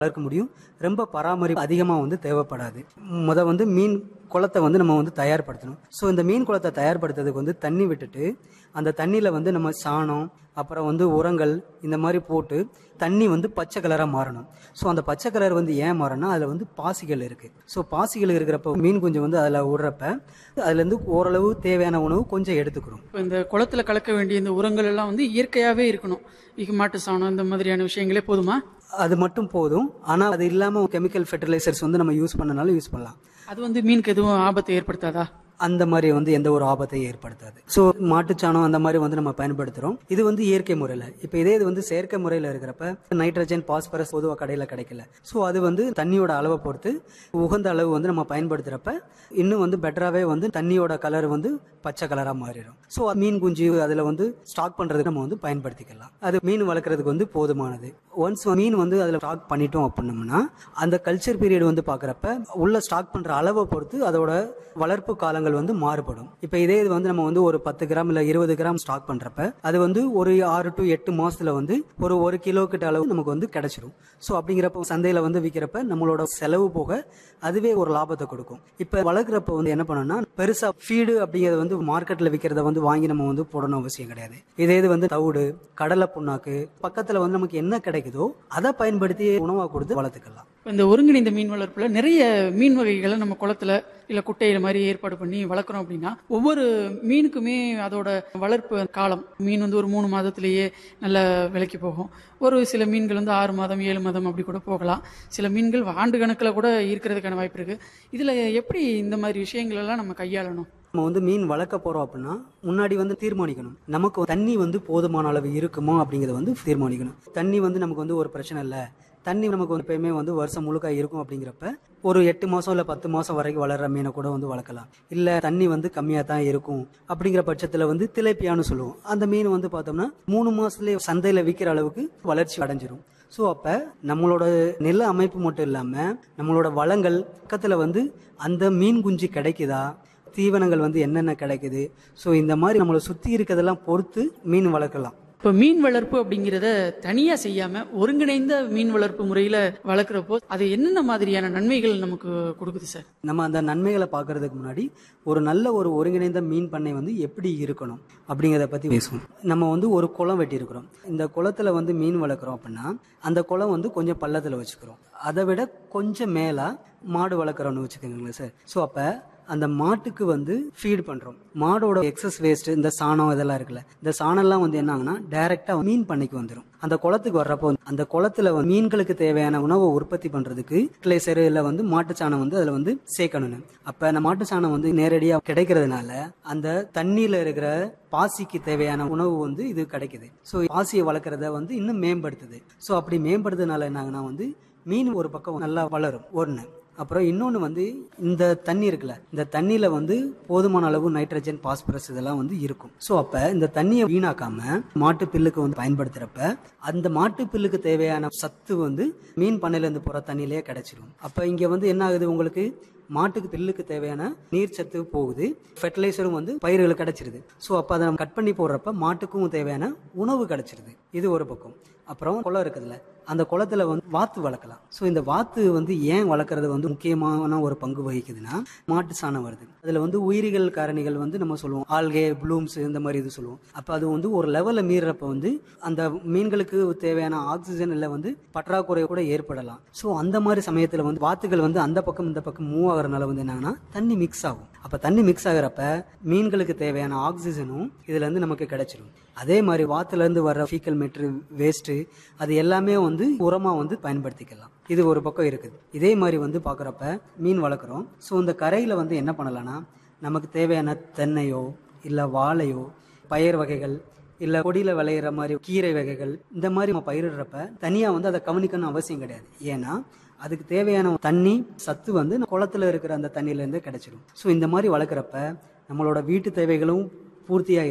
வளர்க்க முடியும் ரொம்ப பராமரிப்பு அதிகமாக வந்து தேவைப்படாது முத வந்து மீன் குளத்தை வந்து நம்ம வந்து தயார்படுத்தணும் ஸோ இந்த மீன் குளத்தை தயார்படுத்துறதுக்கு வந்து தண்ணி விட்டுட்டு அந்த தண்ணியில் வந்து நம்ம சாணம் அப்புறம் வந்து உரங்கள் இந்த மாதிரி போட்டு தண்ணி வந்து பச்சை கலராக மாறணும் ஸோ அந்த பச்சை கலர் வந்து ஏன் மாறணும்னா அதில் வந்து பாசிகள் இருக்குது ஸோ பாசிகள் இருக்கிறப்ப மீன் குஞ்சு வந்து அதில் விடுறப்ப அதுலேருந்து ஓரளவு தேவையான உணவு கொஞ்சம் எடுத்துக்கிறோம் இப்போ இந்த குளத்துல கலக்க வேண்டிய இந்த உரங்கள் எல்லாம் வந்து இயற்கையாவே இருக்கணும் இங்க மாட்டு சாணம் இந்த மாதிரியான விஷயங்களே போதுமா அது மட்டும் போதும் ஆனால் அது இல்லாமல் கெமிக்கல் ஃபெர்டிலைசர்ஸ் வந்து நம்ம யூஸ் பண்ணனாலும் யூஸ் பண்ணலாம் அது வந்து மீனுக்கு எதுவும் ஆபத்தை ஏற்படுத்தாதா அந்த மாதிரி வந்து எந்த ஒரு ஆபத்தையும் ஏற்படுத்தாது ஸோ மாட்டுச்சாணம் அந்த மாதிரி வந்து நம்ம பயன்படுத்துகிறோம் இது வந்து இயற்கை முறையில் இப்போ இதே இது வந்து செயற்கை முறையில் இருக்கிறப்ப நைட்ரஜன் பாஸ்பரஸ் பொதுவாக கடையில் கிடைக்கல ஸோ அது வந்து தண்ணியோட அளவை பொறுத்து உகந்த அளவு வந்து நம்ம பயன்படுத்துகிறப்ப இன்னும் வந்து பெட்டராகவே வந்து தண்ணியோட கலர் வந்து பச்சை கலராக மாறிடும் ஸோ மீன் குஞ்சு அதில் வந்து ஸ்டாக் பண்ணுறதுக்கு நம்ம வந்து பயன்படுத்திக்கலாம் அது மீன் வளர்க்குறதுக்கு வந்து போதுமானது ஒன்ஸ் மீன் வந்து அதில் ஸ்டாக் பண்ணிட்டோம் அப்படின்னம்னா அந்த கல்ச்சர் பீரியட் வந்து பார்க்குறப்ப உள்ள ஸ்டாக் பண்ணுற அளவை பொறுத்து அதோட வளர்ப்பு காலங்கள் வந்து மாறுபடும் இப்போ இதே இது வந்து நம்ம வந்து ஒரு பத்து கிராம் இல்லை இருபது கிராம் ஸ்டாக் பண்ணுறப்ப அது வந்து ஒரு ஆறு டு எட்டு மாசத்துல வந்து ஒரு ஒரு கிலோ கிட்ட அளவு நமக்கு வந்து கிடைச்சிரும் ஸோ அப்படிங்கிறப்ப சந்தையில் வந்து விற்கிறப்ப நம்மளோட செலவு போக அதுவே ஒரு லாபத்தை கொடுக்கும் இப்போ வளர்க்குறப்ப வந்து என்ன பண்ணணும்னா பெருசாக ஃபீடு அப்படிங்கிறத வந்து மார்க்கெட்டில் விற்கிறத வந்து வாங்கி நம்ம வந்து போடணும் அவசியம் கிடையாது இதே இது வந்து தவிடு கடலை புண்ணாக்கு பக்கத்தில் வந்து நமக்கு என்ன கிடைக்குதோ அதை பயன்படுத்தி உணவாக கொடுத்து வளர்த்துக்கலாம் இப்ப இந்த ஒருங்கிணைந்த மீன் வளர்ப்புல நிறைய மீன் வகைகளை நம்ம குளத்துல இல்ல குட்டையில மாதிரி ஏற்பாடு பண்ணி வளர்க்குறோம் அப்படின்னா ஒவ்வொரு மீனுக்குமே அதோட வளர்ப்பு காலம் மீன் வந்து ஒரு மூணு மாதத்திலேயே நல்ல விலைக்கு போகும் ஒரு சில மீன்கள் வந்து ஆறு மாதம் ஏழு மாதம் அப்படி கூட போகலாம் சில மீன்கள் ஆண்டு கணக்கில் கூட இருக்கிறதுக்கான வாய்ப்பு இருக்கு இதுல எப்படி இந்த மாதிரி விஷயங்கள் எல்லாம் நம்ம கையாளணும் நம்ம வந்து மீன் வளர்க்க போறோம் அப்படின்னா முன்னாடி வந்து தீர்மானிக்கணும் நமக்கு தண்ணி வந்து போதுமான அளவு இருக்குமா அப்படிங்கறத வந்து தீர்மானிக்கணும் தண்ணி வந்து நமக்கு வந்து ஒரு பிரச்சனை இல்லை தண்ணி நமக்கு வந்து எப்பயுமே வந்து வருஷம் முழுக்க இருக்கும் அப்படிங்கிறப்ப ஒரு எட்டு மாசம் இல்லை பத்து மாசம் வரைக்கும் வளர்ற மீனை கூட வந்து வளர்க்கலாம் இல்லை தண்ணி வந்து கம்மியாக தான் இருக்கும் அப்படிங்கிற பட்சத்தில் வந்து திலேப்பியான்னு சொல்லுவோம் அந்த மீன் வந்து பார்த்தோம்னா மூணு மாசத்துலேயே சந்தையில் விற்கிற அளவுக்கு வளர்ச்சி அடைஞ்சிரும் ஸோ அப்போ நம்மளோட நில அமைப்பு மட்டும் இல்லாமல் நம்மளோட வளங்கள் பக்கத்தில் வந்து அந்த மீன் குஞ்சு கிடைக்குதா தீவனங்கள் வந்து என்னென்ன கிடைக்குது ஸோ இந்த மாதிரி நம்மளை சுற்றி இருக்கிறதெல்லாம் பொறுத்து மீன் வளர்க்கலாம் இப்போ மீன் வளர்ப்பு அப்படிங்கிறத தனியா செய்யாம ஒருங்கிணைந்த மீன் வளர்ப்பு முறையில வளர்க்குறப்போ அது என்னென்ன மாதிரியான நன்மைகள் நமக்கு கொடுக்குது சார் நம்ம அந்த நன்மைகளை பார்க்கறதுக்கு முன்னாடி ஒரு நல்ல ஒரு ஒருங்கிணைந்த மீன் பண்ணை வந்து எப்படி இருக்கணும் அப்படிங்கிறத பற்றி பேசுவோம் நம்ம வந்து ஒரு குளம் வெட்டியிருக்கிறோம் இந்த குளத்துல வந்து மீன் வளர்க்குறோம் அப்படின்னா அந்த குளம் வந்து கொஞ்சம் பள்ளத்தில் வச்சுக்கிறோம் அதை விட கொஞ்சம் மேலே மாடு வளர்க்குறோம்னு வச்சுக்கோங்களேன் சார் ஸோ அப்போ அந்த மாட்டுக்கு வந்து ஃபீட் பண்றோம் மாடோட எக்ஸஸ் வேஸ்ட் இந்த சாணம் இதெல்லாம் இருக்குல்ல இந்த சாணம்லாம் வந்து என்ன ஆகுனா டைரக்டா மீன் பண்ணைக்கு வந்துடும் அந்த குளத்துக்கு வர்றப்போ அந்த குளத்துல வந்து மீன்களுக்கு தேவையான உணவை உற்பத்தி பண்றதுக்கு கிளேசர் இல்ல வந்து மாட்டு சாணம் வந்து அதுல வந்து சேர்க்கணும் அப்ப அந்த மாட்டு சாணம் வந்து நேரடியா கிடைக்கிறதுனால அந்த தண்ணியில இருக்கிற பாசிக்கு தேவையான உணவு வந்து இது கிடைக்குது ஸோ பாசியை வளர்க்குறத வந்து இன்னும் மேம்படுத்துது ஸோ அப்படி மேம்படுறதுனால என்னாங்கன்னா வந்து மீன் ஒரு பக்கம் நல்லா வளரும் ஒன்று அப்புறம் இன்னொன்று வந்து இந்த தண்ணி இருக்குல்ல இந்த தண்ணியில் வந்து போதுமான அளவு நைட்ரஜன் பாஸ்பரஸ் இதெல்லாம் வந்து இருக்கும் ஸோ அப்போ இந்த தண்ணியை வீணாக்காம மாட்டு பில்லுக்கு வந்து பயன்படுத்துகிறப்ப அந்த மாட்டு பில்லுக்கு தேவையான சத்து வந்து மீன் பண்ணையிலேருந்து போகிற தண்ணியிலேயே கிடைச்சிடும் அப்போ இங்கே வந்து என்ன ஆகுது உங்களுக்கு மாட்டுக்கு பில்லுக்கு தேவையான நீர் சத்து போகுது ஃபெர்டிலைசரும் வந்து பயிர்களுக்கு கிடைச்சிருது ஸோ அப்போ அதை நம்ம கட் பண்ணி போடுறப்ப மாட்டுக்கும் தேவையான உணவு கிடைச்சிருது இது ஒரு பக்கம் அப்புறம் குளம் இருக்குதுல்ல அந்த குளத்துல வந்து வாத்து வளர்க்கலாம் ஸோ இந்த வாத்து வந்து ஏன் வளர்க்குறது வந்து முக்கியமான ஒரு பங்கு வகிக்குதுன்னா மாட்டு சாணம் வருது அதுல வந்து உயிரிகள் காரணிகள் வந்து நம்ம சொல்லுவோம் ஆல்கே ப்ளூம்ஸ் இந்த மாதிரி இது சொல்லுவோம் அப்போ அது வந்து ஒரு லெவலில் மீறப்ப வந்து அந்த மீன்களுக்கு தேவையான ஆக்சிஜன் இல்லை வந்து பற்றாக்குறை கூட ஏற்படலாம் ஸோ அந்த மாதிரி சமயத்தில் வந்து வாத்துகள் வந்து அந்த பக்கம் இந்த பக்கம் மூவ் ஆகுறதுனால வந்து என்னன்னா தண்ணி மிக்ஸ் ஆகும் அப்போ தண்ணி மிக்ஸ் ஆகுறப்ப மீன்களுக்கு தேவையான ஆக்சிஜனும் இதுல இருந்து நமக்கு கிடைச்சிடும் அதே மாதிரி வாத்துல இருந்து வர்ற ஃபீக்கல் மெட்ரு வேஸ்ட்டு அது எல்லாமே வந்து உரமா வந்து பயன்படுத்திக்கலாம் இது ஒரு பக்கம் இருக்குது இதே மாதிரி வந்து பார்க்குறப்ப மீன் வளர்க்குறோம் ஸோ இந்த கரையில் வந்து என்ன பண்ணலாம்னா நமக்கு தேவையான தென்னையோ இல்லை வாழையோ பயிர் வகைகள் இல்லை கொடியில் விளையிற மாதிரி கீரை வகைகள் இந்த மாதிரி நம்ம பயிரிடுறப்ப தனியாக வந்து அதை கவனிக்கணும் அவசியம் கிடையாது ஏன்னா அதுக்கு தேவையான தண்ணி சத்து வந்து குளத்துல இருக்கிற அந்த தண்ணியிலேருந்து கிடைச்சிடும் ஸோ இந்த மாதிரி வளர்க்குறப்ப நம்மளோட வீட்டு தேவைகளும் பூர்த்தியாயிரும்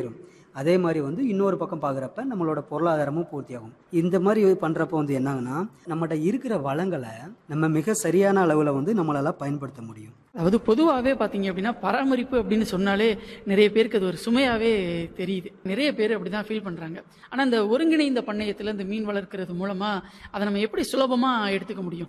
அதே மாதிரி வந்து இன்னொரு பக்கம் பார்க்குறப்ப நம்மளோட பொருளாதாரமும் பூர்த்தியாகும் இந்த மாதிரி பண்ணுறப்ப வந்து என்னங்கன்னா நம்மகிட்ட இருக்கிற வளங்களை நம்ம மிக சரியான அளவில் வந்து நம்மளால பயன்படுத்த முடியும் அதாவது பொதுவாகவே பார்த்தீங்க அப்படின்னா பராமரிப்பு அப்படின்னு சொன்னாலே நிறைய பேருக்கு அது ஒரு சுமையாகவே தெரியுது நிறைய பேர் அப்படி தான் ஃபீல் பண்ணுறாங்க ஆனால் இந்த ஒருங்கிணைந்த பண்ணையத்தில் இந்த மீன் வளர்க்கறது மூலமாக அதை நம்ம எப்படி சுலபமாக எடுத்துக்க முடியும்